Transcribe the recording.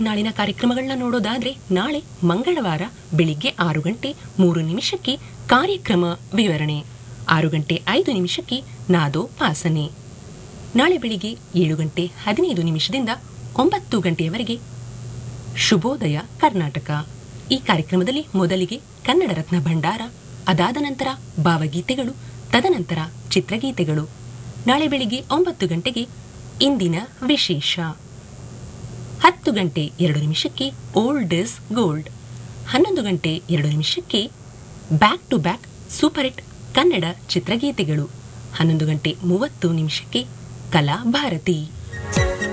ನಾಳಿನ ಕಾರ್ಯಕ್ರಮಗಳನ್ನ ನೋಡೋದಾದ್ರೆ ನಾಳೆ ಮಂಗಳವಾರ ಬೆಳಿಗ್ಗೆ ಆರು ಗಂಟೆ ಮೂರು ನಿಮಿಷಕ್ಕೆ ಕಾರ್ಯಕ್ರಮ ವಿವರಣೆ ಆರು ಗಂಟೆ ಐದು ನಿಮಿಷಕ್ಕೆ ನಾದೋಪಾಸನೆ ನಾಳೆ ಬೆಳಿಗ್ಗೆ ಏಳು ಗಂಟೆ ಹದಿನೈದು ನಿಮಿಷದಿಂದ ಒಂಬತ್ತು ಗಂಟೆಯವರೆಗೆ ಶುಭೋದಯ ಕರ್ನಾಟಕ ಈ ಕಾರ್ಯಕ್ರಮದಲ್ಲಿ ಮೊದಲಿಗೆ ಕನ್ನಡ ರತ್ನ ಭಂಡಾರ ಅದಾದ ನಂತರ ಭಾವಗೀತೆಗಳು ತದನಂತರ ಚಿತ್ರಗೀತೆಗಳು ನಾಳೆ ಬೆಳಿಗ್ಗೆ ಒಂಬತ್ತು ಗಂಟೆಗೆ ಇಂದಿನ ವಿಶೇಷ ಹತ್ತು ಗಂಟೆ ಎರಡು ನಿಮಿಷಕ್ಕೆ ಓಲ್ಡ್ ಇಸ್ ಗೋಲ್ಡ್ ಹನ್ನೊಂದು ಗಂಟೆ ಎರಡು ನಿಮಿಷಕ್ಕೆ back to back super hit Kannada ಚಿತ್ರಗೀತೆಗಳು ಹನ್ನೊಂದು ಗಂಟೆ ಮೂವತ್ತು ನಿಮಿಷಕ್ಕೆ ಕಲಾ ಭಾರತಿ